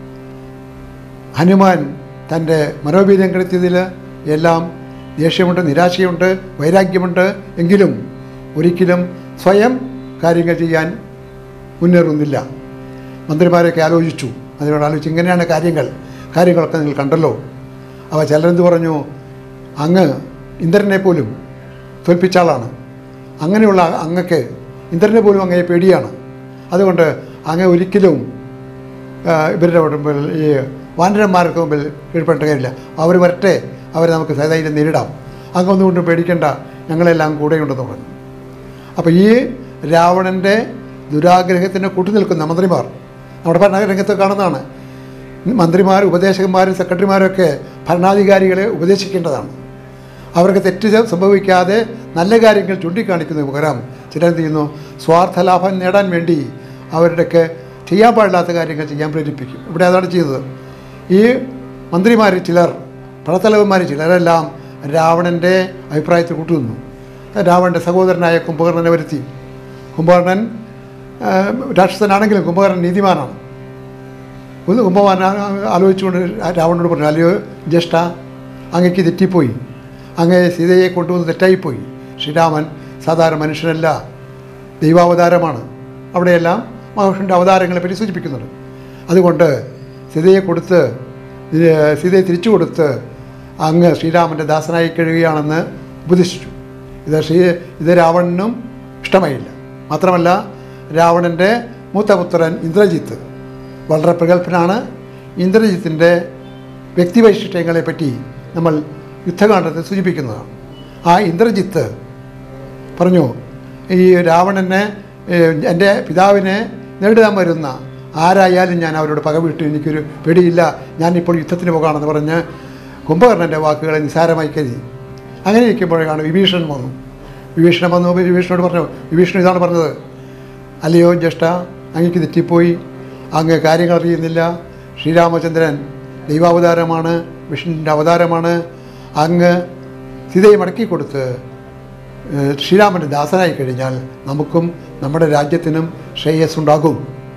ഹനുമാൻ തൻ്റെ മനോവീര്യം കെടുത്തിയതിൽ എല്ലാം ദേഷ്യമുണ്ട് നിരാശയുണ്ട് വൈരാഗ്യമുണ്ട് എങ്കിലും ഒരിക്കലും സ്വയം കാര്യങ്ങൾ ചെയ്യാൻ മുന്നേറുന്നില്ല മന്ത്രിമാരൊക്കെ ആലോചിച്ചു അതിനോട് ആലോചിച്ച് ഇങ്ങനെയാണ് കാര്യങ്ങൾ കാര്യങ്ങളൊക്കെ നിങ്ങൾ കണ്ടല്ലോ അവ ചിലരെന്ത് പറഞ്ഞു അങ്ങ് ഇന്ദ്രനെ പോലും തോൽപ്പിച്ച ആളാണ് അങ്ങനെയുള്ള അങ്ങക്ക് ഇന്ദ്രനെ പോലും അങ്ങയെ പേടിയാണ് അതുകൊണ്ട് അങ്ങ് ഒരിക്കലും ആ, ഇവരുടെ മുമ്പിൽ ഈ വാനരന്മാർക്ക് മുമ്പിൽ കീഴ്പ്പെട്ട കാര്യമില്ല അവർ വരട്ടെ അവരെ നമുക്ക് സൈതായിട്ട് നേരിടാം അങ്ങൊന്നുകൊണ്ടും പേടിക്കേണ്ട ഞങ്ങളെല്ലാം കൂടെയുണ്ടെന്ന് പറഞ്ഞു അപ്പോൾ ഈ രാവണൻ്റെ ദുരാഗ്രഹത്തിന് കൂട്ടുനിൽക്കുന്ന മന്ത്രിമാർ നമ്മുടെ ഭരണരംഗത്ത് കാണുന്നതാണ് മന്ത്രിമാർ ഉപദേശകന്മാരും സെക്രട്ടറിമാരൊക്കെ ഭരണാധികാരികളെ ഉപദേശിക്കേണ്ടതാണ് അവർക്ക് തെറ്റ് സംഭവിക്കാതെ നല്ല കാര്യങ്ങൾ ചൂണ്ടിക്കാണിക്കുന്ന പകരം ചിലരെന്ത് ചെയ്യുന്നു സ്വാർത്ഥ ലാഭം നേടാൻ വേണ്ടി അവരുടെയൊക്കെ ചെയ്യാൻ പാടില്ലാത്ത കാര്യങ്ങൾ ചെയ്യാൻ പ്രേരിപ്പിക്കും ഇവിടെ അതാണ് ചെയ്തത് ഈ മന്ത്രിമാർ ചിലർ പടത്തലവന്മാർ ചിലരെല്ലാം രാവണൻ്റെ അഭിപ്രായത്തിൽ കൂട്ടുനിന്നു രാവണൻ്റെ സഹോദരനായ കുംഭകർണനെ വരുത്തി കുംഭകർണൻ ആ, രാക്ഷസനാണെങ്കിലും കുംഭകർണൻ നീതിമാനാണ് ഒന്ന് കുംഭകർണൻ ആ- ആലോചിച്ചുകൊണ്ട് രാവണനോട് പറഞ്ഞു അല്ലയോ ജ്യേഷ്ഠ അങ്ങയ്ക്ക് തെറ്റിപ്പോയി അങ്ങേ സീതയെ കൊണ്ടുവന്ന് തെറ്റായിപ്പോയി ശ്രീരാമൻ സാധാരണ മനുഷ്യനല്ല ദൈവാവതാരമാണ് അവിടെയെല്ലാം മഹാവിഷ്ണുവിൻ്റെ അവതാരങ്ങളെ പറ്റി സൂചിപ്പിക്കുന്നുണ്ട് അതുകൊണ്ട് സീതയെ കൊടുത്ത് ഇത് സീതയെ തിരിച്ചു കൊടുത്ത് അങ്ങ് ശ്രീരാമൻ്റെ ദാസനായി കഴിയുകയാണെന്ന് ഉപദേശിച്ചു ഇത് ശ്രീ ഇത് രാവണനും ഇഷ്ടമായില്ല മാത്രമല്ല രാവണൻ്റെ മൂത്തപുത്രൻ ഇന്ദ്രജിത്ത് വളരെ പ്രഗത്ഭനാണ് ഇന്ദ്രജിത്തിൻ്റെ വ്യക്തിവൈശിഷ്ട്യങ്ങളെ പറ്റി നമ്മൾ യുദ്ധകാണ്ഡത്തിൽ സൂചിപ്പിക്കുന്നതാണ് ആ ഇന്ദ്രജിത്ത് പറഞ്ഞു ഈ രാവണനെ ഏഹ്, എൻ്റെ പിതാവിനെ നേരിടാൻ വരുന്ന ആരായാലും ഞാൻ അവരോട് പക വിട്ടു എനിക്കൊരു പേടിയില്ല ഞാനിപ്പോൾ യുദ്ധത്തിന് പോകാണെന്ന് പറഞ്ഞ് കുംഭകർണൻ്റെ വാക്കുകളെ നിസ്സാരമായി കരുതി അങ്ങനെ ഇരിക്കുമ്പോഴാണ് വിഭീഷണൻ വന്നു വിഭീഷണൻ വന്നു വിഭീഷണോട് പറഞ്ഞു വിഭീഷണൻ ഇതാണ് പറഞ്ഞത് അല്ലയോ ജ്യേഷ്ഠ അങ്ങക്ക് തെറ്റിപ്പോയി അങ്ങ് കാര്യങ്ങൾ അറിയുന്നില്ല ശ്രീരാമചന്ദ്രൻ ദൈവാവതാരമാണ് വിഷ്ണുവിൻ്റെ അവതാരമാണ് അങ്ങ് സീതയെ മടക്കി കൊടുത്ത് ഏഹ്, ശ്രീരാമൻ്റെ ദാസനായി കഴിഞ്ഞാൽ നമുക്കും നമ്മുടെ രാജ്യത്തിനും ശ്രേയസ് ഉണ്ടാകും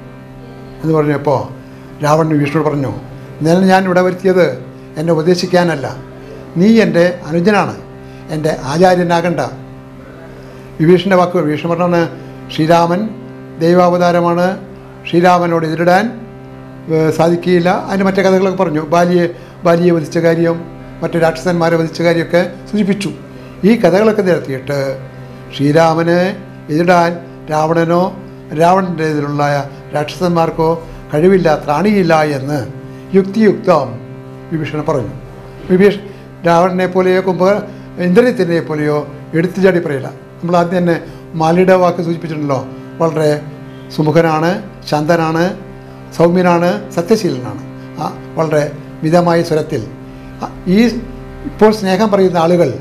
എന്ന് പറഞ്ഞപ്പോൾ രാവണൻ വിഷ്ണു പറഞ്ഞു ഇന്നലെ ഞാൻ ഇവിടെ വരുത്തിയത് എന്നെ ഉപദേശിക്കാനല്ല നീ എൻ്റെ അനുജനാണ് എൻ്റെ ആചാര്യനാകണ്ട വിഭീഷണൻ്റെ വാക്കുകൾ വിഭീഷണൻ പറഞ്ഞാണ് ശ്രീരാമൻ ദൈവാവതാരമാണ് ശ്രീരാമനോട് എതിരിടാൻ ഏഹ്, സാധിക്കുകയില്ല അതിന് മറ്റു കഥകളൊക്കെ പറഞ്ഞു ബാലിയെ ബാലിയെ വധിച്ച കാര്യം മറ്റു രാക്ഷസന്മാരെ വധിച്ച കാര്യമൊക്കെ സൂചിപ്പിച്ചു ഈ കഥകളൊക്കെ നിരത്തിയിട്ട് ശ്രീരാമന് എതിരിടാൻ രാവണനോ രാവണൻ്റെ എതിരുള്ള രാക്ഷസന്മാർക്കോ കഴിവില്ല ത്രാണിയില്ല എന്ന് യുക്തിയുക്തം വിഭീഷണൻ പറഞ്ഞു വിഭീഷ രാവണനെ പോലെയോ കുംഭ ഇന്ദ്രജിത്തിനെ പോലെയോ എടുത്തു ചാടി പറയില്ല നമ്മൾ ആദ്യം തന്നെ മാലിയുടെ വാക്ക് സൂചിപ്പിച്ചിട്ടുണ്ടല്ലോ വളരെ സുമുഖനാണ് ശാന്തനാണ് സൗമ്യനാണ് സത്യശീലനാണ് ആ വളരെ മിതമായ സ്വരത്തിൽ ആ, ഈ ഇപ്പോൾ സ്നേഹം പറയുന്ന ആളുകൾ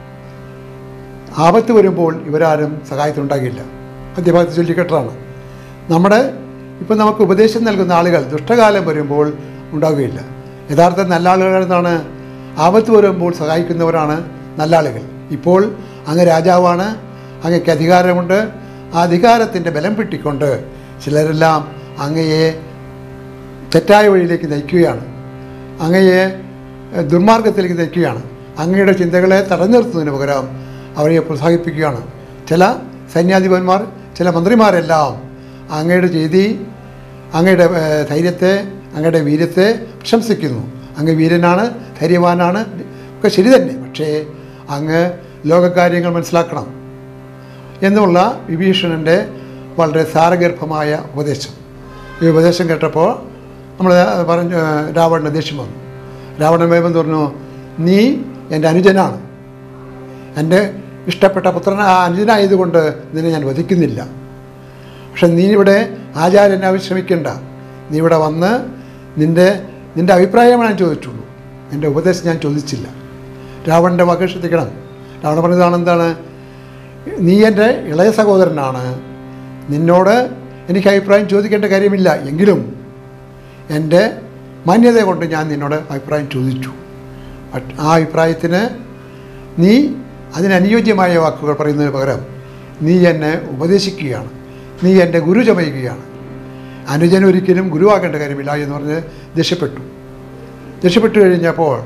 ആപത്ത് വരുമ്പോൾ ഇവരാരും സഹായത്തിനുണ്ടാകില്ല മധ്യഭാഗത്ത് ചൊല്ലിക്കെട്ടാണ് നമ്മുടെ ഇപ്പം നമുക്ക് ഉപദേശം നൽകുന്ന ആളുകൾ ദുഷ്ടകാലം വരുമ്പോൾ ഉണ്ടാവുകയില്ല യഥാർത്ഥ നല്ല ആളുകൾ എന്താണ് ആപത്ത് വരുമ്പോൾ സഹായിക്കുന്നവരാണ് നല്ല ആളുകൾ ഇപ്പോൾ അങ്ങ് രാജാവാണ് അങ്ങയ്ക്ക് അധികാരമുണ്ട് ആ അധികാരത്തിൻ്റെ ബലം പിട്ടിക്കൊണ്ട് ചിലരെല്ലാം അങ്ങയെ തെറ്റായ വഴിയിലേക്ക് നയിക്കുകയാണ് അങ്ങയെ എഹ്, ദുർമാർഗത്തിലേക്ക് നയിക്കുകയാണ് അങ്ങയുടെ ചിന്തകളെ തടഞ്ഞു നിർത്തുന്നതിന് പകരം അവരെ പ്രോത്സാഹിപ്പിക്കുകയാണ് ചില സൈന്യാധിപന്മാർ ചില മന്ത്രിമാരെല്ലാം അങ്ങയുടെ ചെയ്തി അങ്ങയുടെ ഏഹ്, ധൈര്യത്തെ അങ്ങയുടെ വീര്യത്തെ പ്രശംസിക്കുന്നു അങ്ങ് വീരനാണ് ധൈര്യവാനാണ് ഒക്കെ ശരി തന്നെ പക്ഷേ അങ്ങ് ലോകകാര്യങ്ങൾ മനസ്സിലാക്കണം എന്നുള്ള വിഭീഷണൻ്റെ വളരെ സാരഗർഭമായ ഉപദേശം ഈ ഉപദേശം കേട്ടപ്പോൾ നമ്മൾ പറഞ്ഞു രാവണന് ദേഷ്യം വന്നു രാവണൻ വേഗം പറഞ്ഞു നീ എൻ്റെ അനുജനാണ് എൻ്റെ ഇഷ്ടപ്പെട്ട പുത്രൻ ആ അനുജനായതുകൊണ്ട് നിന്നെ ഞാൻ വധിക്കുന്നില്ല പക്ഷെ നീ ഇവിടെ ആചാര്യനായി ശ്രമിക്കണ്ട നീ ഇവിടെ വന്ന് നിൻ്റെ നിൻ്റെ അഭിപ്രായമാണ് ഞാൻ ചോദിച്ചുള്ളൂ എൻ്റെ ഉപദേശം ഞാൻ ചോദിച്ചില്ല രാവണൻ്റെ വാക്ക് ശ്രദ്ധിക്കണം രാവണൻ പറഞ്ഞതാണ് എന്താണ് നീ എൻ്റെ ഇളയ സഹോദരനാണ് നിന്നോട് എനിക്ക് അഭിപ്രായം ചോദിക്കേണ്ട കാര്യമില്ല എങ്കിലും എൻ്റെ മാന്യത കൊണ്ട് ഞാൻ നിന്നോട് അഭിപ്രായം ചോദിച്ചു ബട്ട് ആ അഭിപ്രായത്തിന് നീ അതിനനുയോജ്യമായ വാക്കുകൾ പറയുന്നതിന് പകരം നീ എന്നെ ഉപദേശിക്കുകയാണ് നീ എൻ്റെ ഗുരു ചമയുകയാണ് അനുജൻ ഒരിക്കലും ഗുരുവാകേണ്ട കാര്യമില്ല എന്ന് പറഞ്ഞ് ദേഷ്യപ്പെട്ടു ദേഷ്യപ്പെട്ടു കഴിഞ്ഞപ്പോൾ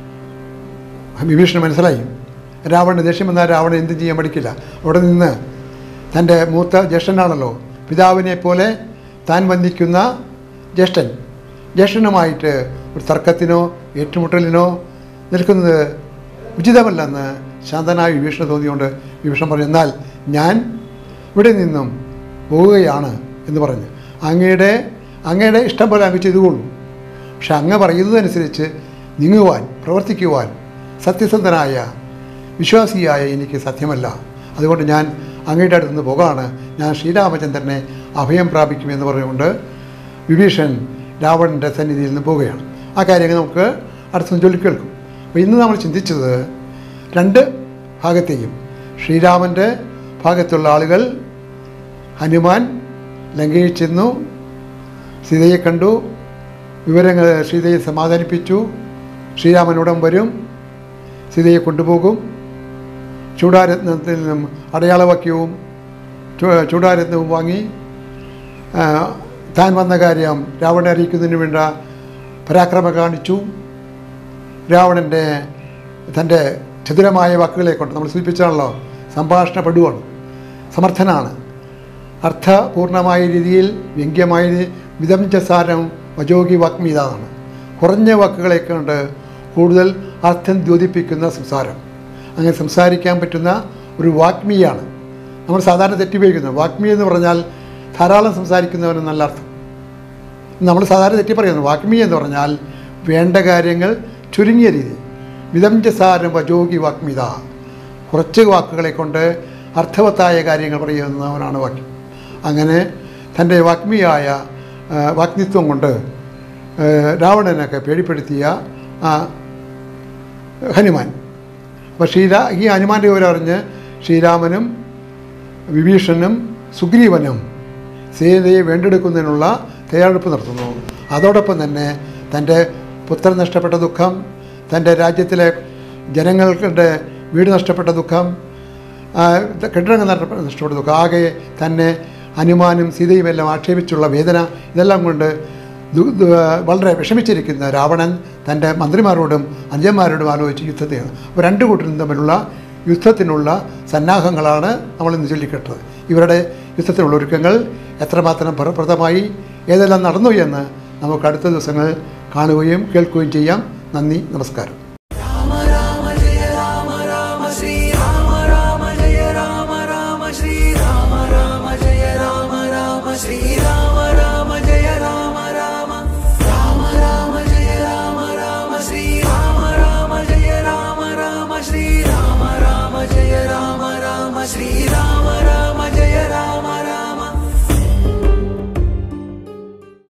വിഭീഷണൻ മനസ്സിലായി രാവണന് ദേഷ്യം വന്നാൽ രാവണൻ എന്തും ചെയ്യാൻ പഠിക്കില്ല അവിടെ നിന്ന് തൻ്റെ മൂത്ത ജ്യേഷ്ഠനാണല്ലോ പിതാവിനെ പോലെ താൻ വന്ദിക്കുന്ന ജ്യേഷ്ഠൻ ജ്യേഷ്ഠനുമായിട്ട് ഒരു തർക്കത്തിനോ ഏറ്റുമുട്ടലിനോ നിൽക്കുന്നത് ഉചിതമല്ലെന്ന് ശാന്തനായ വിഭീഷണ തോന്നിയുകൊണ്ട് വിഭീഷണൻ പറഞ്ഞു എന്നാൽ ഞാൻ ഇവിടെ നിന്നും പോവുകയാണ് എന്ന് പറഞ്ഞു അങ്ങയുടെ അങ്ങയുടെ ഇഷ്ടം പോലെ അങ്ങ് ചെയ്തുകൊള്ളൂ പക്ഷെ അങ്ങ് പറയുന്നതനുസരിച്ച് നീങ്ങുവാൻ പ്രവർത്തിക്കുവാൻ സത്യസന്ധനായ വിശ്വാസിയായ എനിക്ക് സത്യമല്ല അതുകൊണ്ട് ഞാൻ അങ്ങയുടെ അടുത്ത് നിന്ന് പോകാണ് ഞാൻ ശ്രീരാമചന്ദ്രനെ അഭയം പ്രാപിക്കുമെന്ന് പറഞ്ഞുകൊണ്ട് വിഭീഷൺ രാവണൻ്റെ സന്നിധിയിൽ നിന്ന് പോവുകയാണ് ആ കാര്യങ്ങൾ നമുക്ക് അടുത്ത ചൊല്ലിക്കേൾക്കും അപ്പോൾ ഇന്ന് നമ്മൾ ചിന്തിച്ചത് രണ്ട് ഭാഗത്തെയും ശ്രീരാമൻ്റെ ഭാഗത്തുള്ള ആളുകൾ ഹനുമാൻ ലങ്കയിൽ ചെന്നു സീതയെ കണ്ടു വിവരങ്ങൾ സീതയെ സമാധാനിപ്പിച്ചു ശ്രീരാമനുടൻ വരും സീതയെ കൊണ്ടുപോകും ചൂടാരത്നത്തിൽ നിന്നും അടയാളവാക്യവും ചൂ- ചൂടാരത്നവും വാങ്ങി ആ, താൻ വന്ന കാര്യം രാവണനെ അറിയിക്കുന്നതിന് വേണ്ട പരാക്രമം കാണിച്ചു രാവണൻ്റെ തൻ്റെ ചതുരമായ വാക്കുകളെ കൊണ്ട് നമ്മൾ സൂചിപ്പിച്ചാണല്ലോ സംഭാഷണ പടുവാണ് സമർത്ഥനാണ് അർത്ഥപൂർണമായ രീതിയിൽ വ്യംഗ്യമായ രീതി- മിതം ച സാരം വജോഗി വാഗ്മീതാണ് കുറഞ്ഞ വാക്കുകളെ കൊണ്ട് കൂടുതൽ അർത്ഥം ദ്യോതിപ്പിക്കുന്ന സംസാരം അങ്ങനെ സംസാരിക്കാൻ പറ്റുന്ന ഒരു വാഗ്മിയാണ് നമ്മൾ സാധാരണ തെറ്റുപയോഗിക്കുന്നത് വാഗ്മി എന്ന് പറഞ്ഞാൽ ധാരാളം സംസാരിക്കുന്നവന് നല്ല അർത്ഥം നമ്മൾ സാധാരണ തെറ്റി പറയുന്നു വാഗ്മി എന്ന് പറഞ്ഞാൽ വേണ്ട കാര്യങ്ങൾ ചുരുങ്ങിയ രീതി മിതം ച സാരം വജോഗി വാഗ്മിത കുറച്ച് വാക്കുകളെ കൊണ്ട് അർത്ഥവത്തായ കാര്യങ്ങൾ പറയുന്നവനാണ് വാക്യം അങ്ങനെ തൻ്റെ വാഗ്മിയായ ആ, വാഗ്മിത്വം കൊണ്ട് ആ, രാവണനൊക്കെ പേടിപ്പെടുത്തിയ ആ, ഹനുമാൻ അപ്പോൾ ശ്രീരാ ഈ ഹനുമാൻ്റെ വിവരം അറിഞ്ഞ് ശ്രീരാമനും വിഭീഷണനും സുഗ്രീവനും സീതയെ വീണ്ടെടുക്കുന്നതിനുള്ള തയ്യാറെടുപ്പ് നടത്തുന്നു അതോടൊപ്പം തന്നെ തൻ്റെ പുത്രൻ നഷ്ടപ്പെട്ട ദുഃഖം തൻ്റെ രാജ്യത്തിലെ ജനങ്ങളുടെ വീട് നഷ്ടപ്പെട്ട ദുഃഖം ആ, കെട്ടിടങ്ങൾ നഷ്ടപ്പെട്ട നഷ്ടപ്പെട്ട ദുഃഖം ആകെ തന്നെ ഹനുമാനും സീതയും എല്ലാം ആക്ഷേപിച്ചുള്ള വേദന ഇതെല്ലാം കൊണ്ട് ദു- ദു- വളരെ വിഷമിച്ചിരിക്കുന്ന രാവണൻ തൻ്റെ മന്ത്രിമാരോടും അനുജന്മാരോടും ആലോചിച്ച് യുദ്ധത്തെയാണ് അപ്പോൾ രണ്ട് കൂട്ടരും തമ്മിലുള്ള യുദ്ധത്തിനുള്ള സന്നാഹങ്ങളാണ് നമ്മൾ ഇന്ന് ചൊല്ലിക്കെട്ടത് ഇവരുടെ യുദ്ധത്തിനുള്ള ഒരുക്കങ്ങൾ എത്രമാത്രം ഫലപ്രദമായി ഏതെല്ലാം നടന്നു എന്ന് നമുക്ക് അടുത്ത ദിവസങ്ങൾ കാണുകയും കേൾക്കുകയും ചെയ്യാം നന്ദി നമസ്കാരം രാമ രാമ ജയ രാമ രാമ ശ്രീരാമ രാമ ജയ രാമ രാമ ശ്രീരാമ രാമ ജയ രാമ രാമ ശ്രീരാമ രാമ ജയ രാമ രാമ രാമ രാമ ജയ രാമ രാമ ശ്രീരാമ രാമ ജയ രാമ രാമ ശ്രീരാമ രാമ ജയ രാമ രാമ ശ്രീരാമ